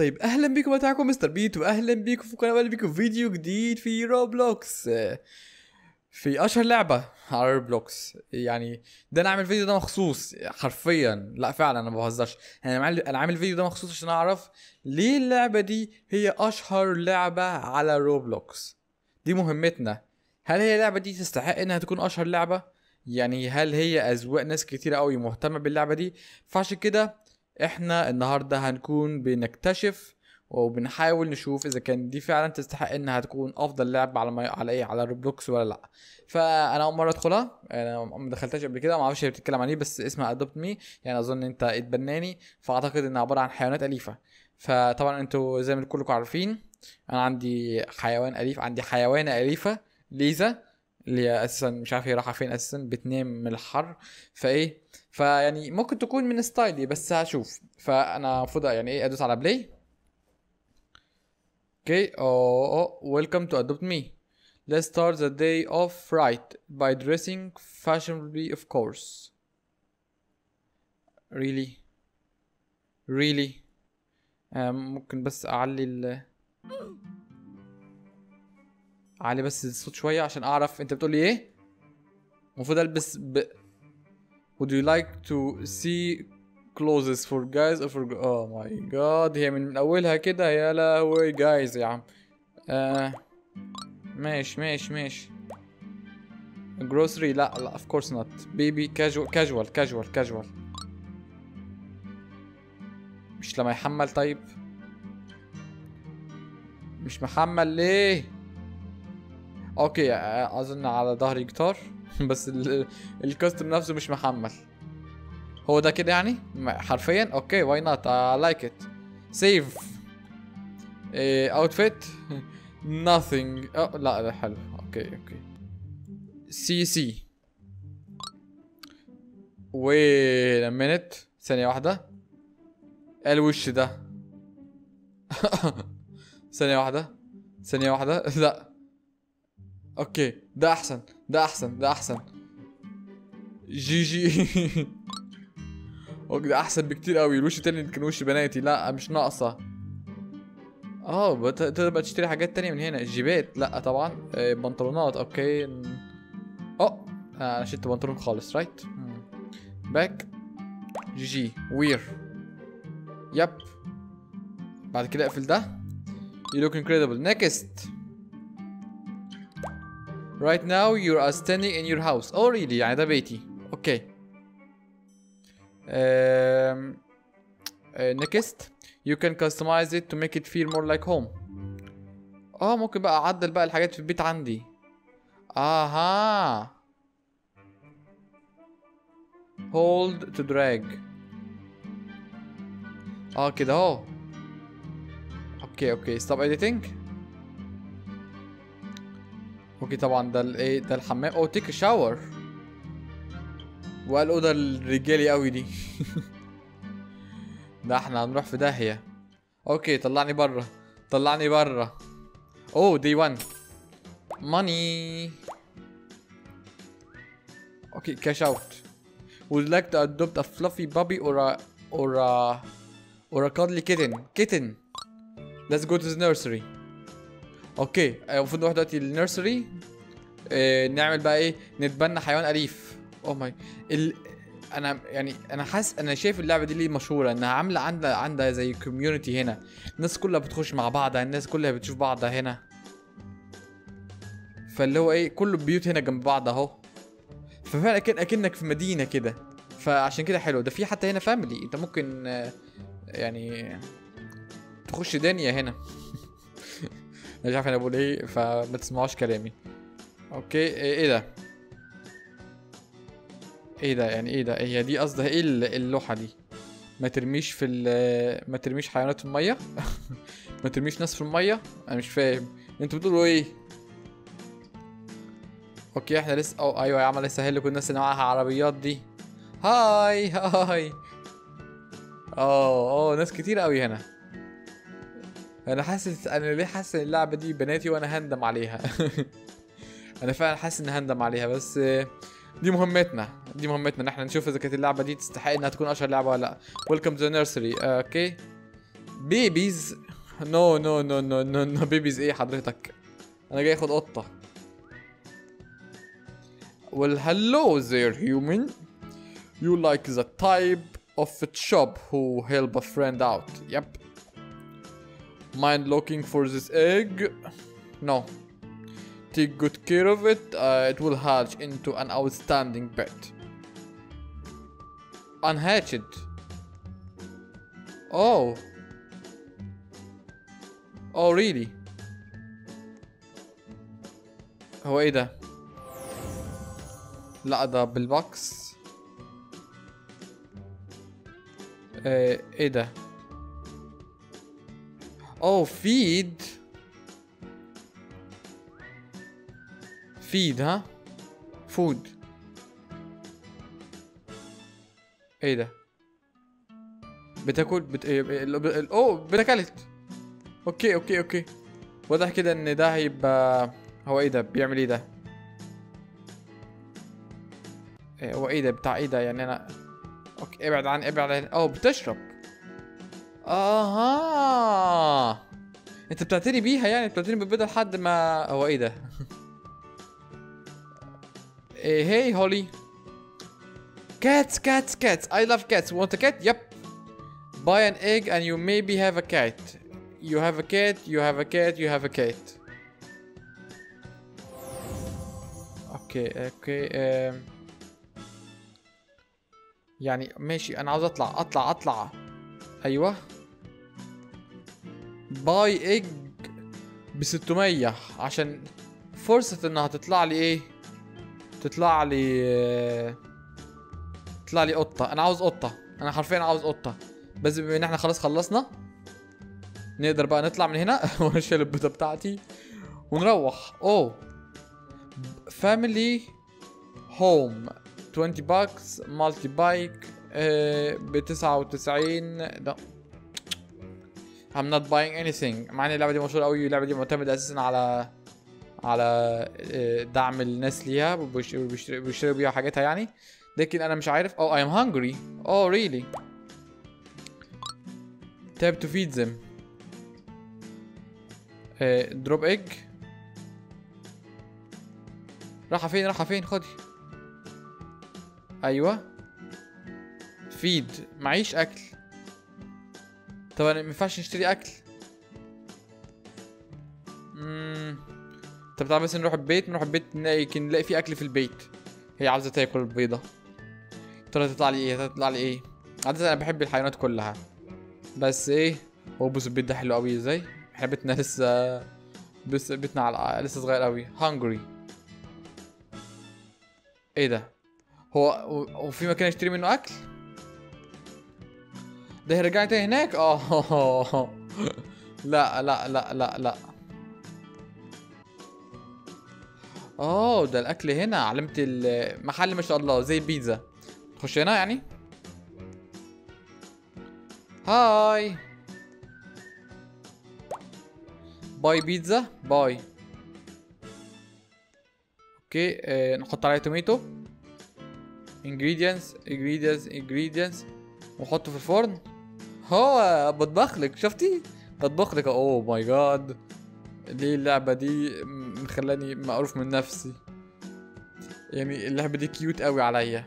طيب اهلا بيكم بتاعكم مستر بيت واهلا بيكم في قناه بيكم في فيديو جديد في روبلوكس في اشهر لعبه على روبلوكس يعني ده انا عامل الفيديو ده مخصوص حرفيا لا فعلا انا ما بهزرش يعني انا عامل انا عامل الفيديو ده مخصوص عشان اعرف ليه اللعبه دي هي اشهر لعبه على روبلوكس دي مهمتنا هل هي اللعبه دي تستحق انها تكون اشهر لعبه يعني هل هي اذواق ناس كتير قوي مهتمه باللعبه دي فعشان كده احنا النهارده هنكون بنكتشف وبنحاول نشوف اذا كان دي فعلا تستحق انها تكون افضل لعبه على ما على ايه على روبلوكس ولا لا فانا اول مره ادخلها انا ما دخلتهاش قبل كده ما اعرفش هي بتتكلم عن ايه بس اسمها ادوبت مي يعني اظن انت اتبناني فاعتقد انها عباره عن حيوانات اليفه فطبعا انتوا زي ما كلكم عارفين انا عندي حيوان اليف عندي حيوانه اليفه ليزا اللي هي اساسا مش عارف هي رايحه فين اساسا بتنام من الحر فايه فيعني ممكن تكون من ستايلي بس هشوف فانا المفروض يعني ايه ادوس على بلاي اوكي اوه ويلكم تو ادوبت مي let's start the day off right by dressing fashionably of course really really آه ممكن بس اعلي ال اعلي بس الصوت شويه عشان اعرف انت بتقول لي ايه المفروض البس ب... would you like to see clothes for guys or for oh my god هي من اولها كده يا لهوي guys يا عم آه ماشي ماشي ماشي grocery لا لا of course not baby casual casual casual casual مش لما يحمل طيب مش محمل ليه اوكي اظن على ظهري جيتار بس الكاستم نفسه مش محمل هو ده كده يعني حرفيا اوكي واي نوت اي لايك ات سيف اوتفيت nothing oh, لا ده حلو اوكي اوكي سي سي وين منت ثانية واحدة الوش ده ثانية واحدة ثانية واحدة لا اوكي ده احسن ده احسن ده احسن جي جي اوكي ده احسن بكتير قوي الوش التاني كان وش بناتي لا مش ناقصه اه تقدر بقى تشتري حاجات تانية من هنا جيبات لا طبعا آه بنطلونات اوكي اه انا شلت بنطلون خالص رايت باك جي جي وير يب بعد كده اقفل ده You look incredible. Next. Right now you are standing in your house. Oh really? يعني ده بيتي. اوكي. Um, uh, next. You can customize it to make it feel more like home. اه ممكن بقى اعدل بقى الحاجات في البيت عندي. اها. Hold to drag. اه كده اهو. اوكي اوكي ستوب اديتنج اوكي طبعا ده الايه ده الحمام او تيك شاور والاوضه الرجالي قوي دي ده احنا هنروح في داهيه اوكي طلعني بره طلعني بره اوه دي 1 ماني اوكي كاش اوت would like to adopt a fluffy puppy or a or a or a cuddly kitten kitten let's go to the nursery اوكي المفروض نروح دلوقتي النيرسري اه نعمل بقى ايه نتبنى حيوان اليف اوه ماي ال... انا يعني انا حاسس انا شايف اللعبه دي ليه مشهوره انها عامله عندها عندها زي كوميونتي هنا الناس كلها بتخش مع بعضها الناس كلها بتشوف بعضها هنا فاللي هو ايه كل البيوت هنا جنب بعض اهو ففعلا اكن اكنك في مدينه كده فعشان كده حلو ده في حتى هنا فاميلي انت ممكن يعني تخش دنيا هنا مش عارف انا بقول ايه فما تسمعوش كلامي اوكي ايه ده ايه ده يعني ايه ده هي دي قصدها ايه اللوحه دي ما ترميش في ما ترميش حيوانات في الميه ما ترميش ناس في الميه انا مش فاهم انتوا بتقولوا ايه اوكي احنا لسه او ايوه يا عم يسهل لكم الناس اللي معاها عربيات دي هاي هاي اه اه ناس كتير قوي هنا انا حاسس انا ليه حاسس ان اللعبه دي بناتي وانا هندم عليها انا فعلا حاسس ان هندم عليها بس دي مهمتنا دي مهمتنا ان احنا نشوف اذا كانت اللعبه دي تستحق انها تكون اشهر لعبه ولا لا ويلكم تو نيرسري اوكي بيبيز نو نو نو نو نو نو بيبيز ايه حضرتك انا جاي اخد قطه Well, hello there, human. You like the type of shop who help a friend out. Yep. Mind looking for this egg? No. Take good care of it. Uh, it will hatch into an outstanding pet. Unhatched. Oh. Oh, really? هو ايه ده؟ لا ده بالبوكس ايه, ايه ده؟ اوه فيد فيد ها؟ فود ايه ده؟ بتاكل بت... إيه... ال- ال- ال- اوه بتاكلت اوكي اوكي اوكي واضح كده ان ده هيبقى هو ايه ده بيعمل ايه ده إيه هو ايه ده بتاع ايه ده يعني انا اوكي ابعد عن ابعد عن اوه بتشرب اها انت بتعتني بيها يعني بتعتني بالبيضة لحد ما هو ايه ده إيه هي هولي Cats, cats, cats. I love cats. Want a cat? Yep. Buy an egg and you maybe have a cat. You have a cat, you have a cat, you have a cat. اوكي اوكي أم. يعني ماشي انا عاوز اطلع اطلع اطلع ايوه باي ايج ب 600 عشان فرصة انها تطلع لي ايه تطلع لي آه، تطلع لي قطة انا عاوز قطة انا حرفيا عاوز قطة بس بما ان احنا خلاص خلصنا نقدر بقى نطلع من هنا واشيل البيضة بتاعتي ونروح اوه فاميلي هوم 20 باكس مالتي بايك ب 99 ده I'm not buying anything مع ان اللعبه دي مشهوره قوي اللعبه دي معتمده اساسا على على آه، دعم الناس ليها وبيشتروا بيشتروا- بيشتروا بيها حاجاتها يعني لكن انا مش عارف oh I am hungry oh really tap to feed them آه، drop egg راحة فين راحة فين خدي ايوه فيد معيش اكل طب انا مينفعش نشتري اكل مم. طب تعال بس نروح البيت نروح البيت نلاقي يمكن نلاقي في اكل في البيت هي عاوزه تاكل البيضه ترى تطلع لي ايه تطلع لي ايه عادة انا بحب الحيوانات كلها بس ايه هو بص البيت ده حلو قوي ازاي احنا بيتنا لسه بس بيتنا على لسه صغير قوي هانجري ايه ده هو هو في مكان اشتري منه اكل ده هيرجعني تاني هناك اه لا لا لا لا لا اه ده الاكل هنا علامة المحل ما شاء الله زي البيتزا تخش هنا يعني هاي باي بيتزا باي اوكي آه نحط عليها توميتو ingredients ingredients ingredients ونحطه في الفرن هو بطبخ لك شفتي بطبخ لك اوه ماي جاد ليه اللعبة دي مخلاني مقروف من نفسي يعني اللعبة دي كيوت قوي عليا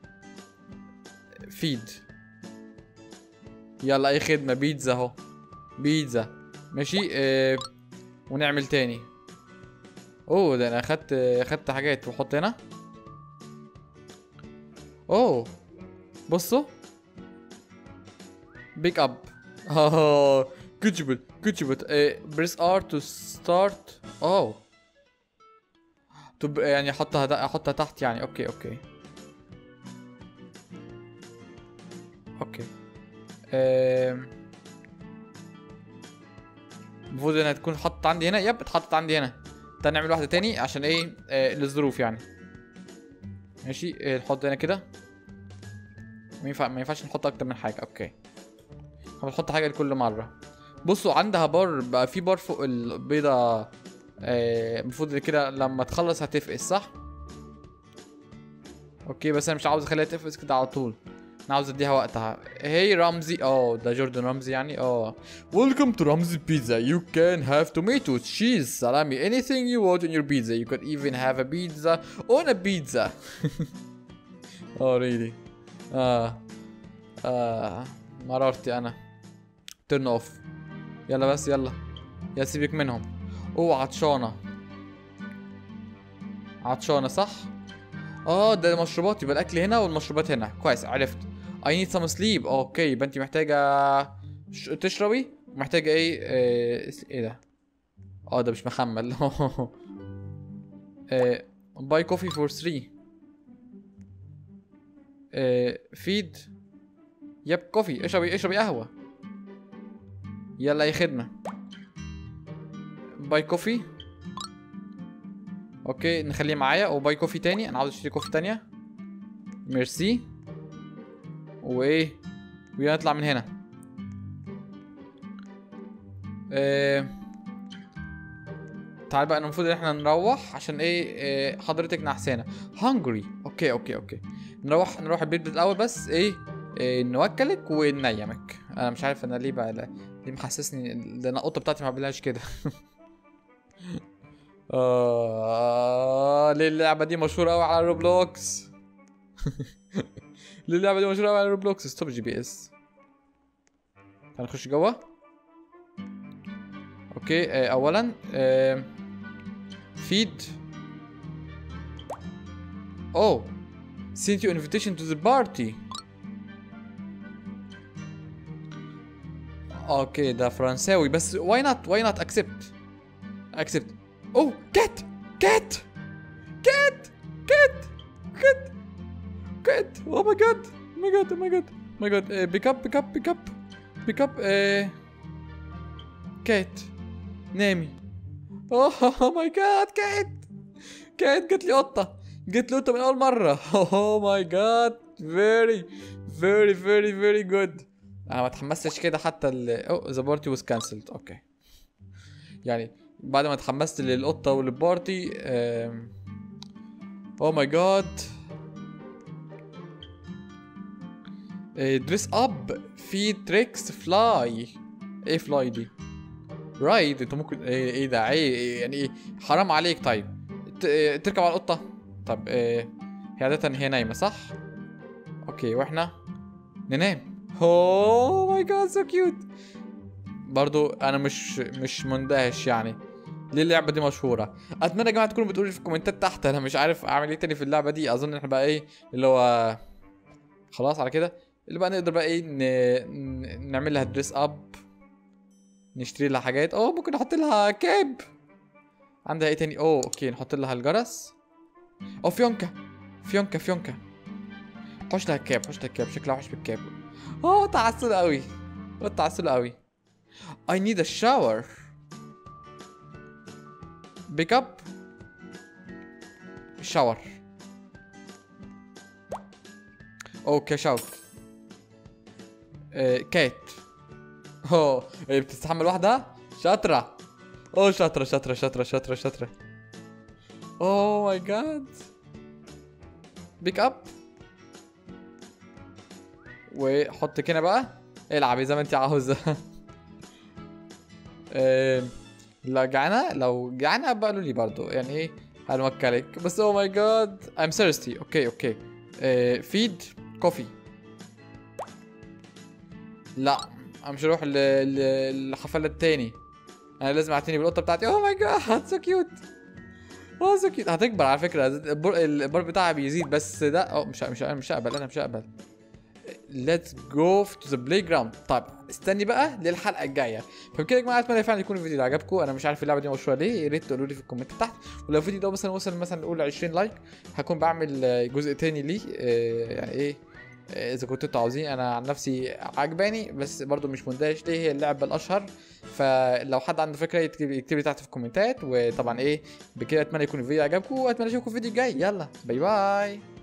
فيد يلا اي خدمة بيتزا اهو بيتزا ماشي اه ونعمل تاني اوه ده انا اخدت اخدت حاجات وحط هنا اوه بصوا بيك اب اه كوتشبل كوتشبل بريس ار تو ستارت اوه طب يعني احطها دا- احطها تحت يعني اوكي اوكي اوكي آم. المفروض انها تكون اتحطت عندي هنا يب اتحطت عندي هنا تعال نعمل واحده تاني عشان ايه آه للظروف يعني ماشي آه نحط هنا كده ما ينفع ما ينفعش نحط اكتر من حاجه اوكي هنحط حاجه لكل مره بصوا عندها بار بقى في بار فوق البيضه آه، المفروض كده لما تخلص هتفقس صح اوكي بس انا مش عاوز اخليها تفقس كده على طول انا عاوز اديها وقتها هي رمزي اه ده جوردن رمزي يعني اه ويلكم تو رمزي بيتزا يو كان هاف توميتوز تشيز سلامي anything you want in your pizza you could even have a pizza on a pizza اه ريلي اه اه مرارتي انا ترن اوف يلا بس يلا يا سيبك منهم اوه عطشانه عطشانه صح اه ده مشروبات يبقى الاكل هنا والمشروبات هنا كويس عرفت I need some sleep اوكي يبقى انت محتاجه ش- تشربي محتاجه ايه ايه, ايه ده اه ده مش محمل ايه باي كوفي فور 3 ايه فيد يب كوفي اشربي اشربي قهوه يلا اي خدمه باي كوفي اوكي نخليه معايا وباي كوفي تاني انا عاوز اشتري كوفي تانية ميرسي وايه ونطلع من هنا إيه... تعال بقى المفروض ان احنا نروح عشان ايه, إيه حضرتك نحسانه هانجري اوكي اوكي اوكي نروح نروح البيت الاول بس ايه, إيه نوكلك وننيمك انا مش عارف انا ليه بقى لا- ليه محسسني ده انا القطه بتاعتي ما بعملهاش كده آه ليه اللعبة دي مشهورة أوي على روبلوكس ليه اللعبة دي مشهورة أوي على روبلوكس ستوب جي بي اس تعال نخش جوه اوكي آه اولا آه فيد اوه sent you invitation to the party اوكي ده فرنساوي بس why not why not accept accept Oh, cat! Cat! Cat! Cat! Cat! Cat! Oh my god! Oh my god! Oh my god! Oh my god! Uh, pick up! Pick up! Pick up! Pick up! Uh, cat! نامي! Oh, oh my god! Cat! كات جات لي قطة! جات لي قطة من أول مرة! Oh my god! Very very very very good! أنا ما اتحمستش كده حتى ال Oh, the party was cancelled. اوكي. يعني بعد ما اتحمست للقطه وللبارتي او ماي جاد دريس اب في تريكس فلاي ايه فلاي دي رايد انت ممكن ايه, إيه ده ايه إيه يعني ايه حرام عليك طيب ت- إيه، تركب على القطه طب ايه هي عاده هي نايمه صح اوكي واحنا ننام اوه ماي جاد سو كيوت برضو انا مش مش مندهش يعني ليه اللعبه دي مشهوره اتمنى يا جماعه تكونوا بتقولوا لي في الكومنتات تحت انا مش عارف اعمل ايه تاني في اللعبه دي اظن احنا بقى ايه اللي هو خلاص على كده اللي بقى نقدر بقى ايه ن... ن- نعمل لها دريس اب نشتري لها حاجات اوه ممكن نحط لها كاب عندها ايه تاني اوه اوكي نحط لها الجرس او فيونكا فيونكا فيونكا حوش لها الكاب حوش لها الكاب شكلها وحش بالكاب اوه تعسل قوي اوه تعسل قوي I need a shower. Pick up. Shower. Oh, cash out. Uh, كات. اوه هي بتستحمل واحدة؟ شاطرة. اوه شاطرة شاطرة شاطرة شاطرة شاطرة. اوه ماي جاد. بيك اب. وحط هنا بقى. العبي زي ما انت عاوزة. آم، لو جعانة لو جعانة بقى قولوا لي برضو يعني ايه هنوكلك بس او ماي جاد I'm thirsty اوكي اوكي فيد كوفي لا انا مش هروح ل- ل- للحفلة التاني انا لازم اعتني بالقطة بتاعتي اوه ماي جاد سو كيوت اوه سو كيوت هتكبر على فكرة البر, البر بتاعها بيزيد بس ده اه مش مش مش هقبل انا مش هقبل let's go to the playground طيب استني بقى للحلقه الجايه فبكده يا جماعه اتمنى فعلا يكون الفيديو ده عجبكم انا مش عارف اللعبه دي مشهوره ليه يا ريت تقولوا لي في الكومنت تحت ولو الفيديو ده مثلا وصل مثلا نقول 20 لايك هكون بعمل آه، جزء تاني ليه آه، يعني ايه آه، اذا كنتوا انتوا عاوزين انا عن نفسي عجباني بس برضو مش مندهش ليه هي اللعبه الاشهر فلو حد عنده فكره يكتب يكتب لي تحت في الكومنتات وطبعا ايه بكده اتمنى يكون الفيديو عجبكم واتمنى اشوفكم في الفيديو الجاي يلا باي باي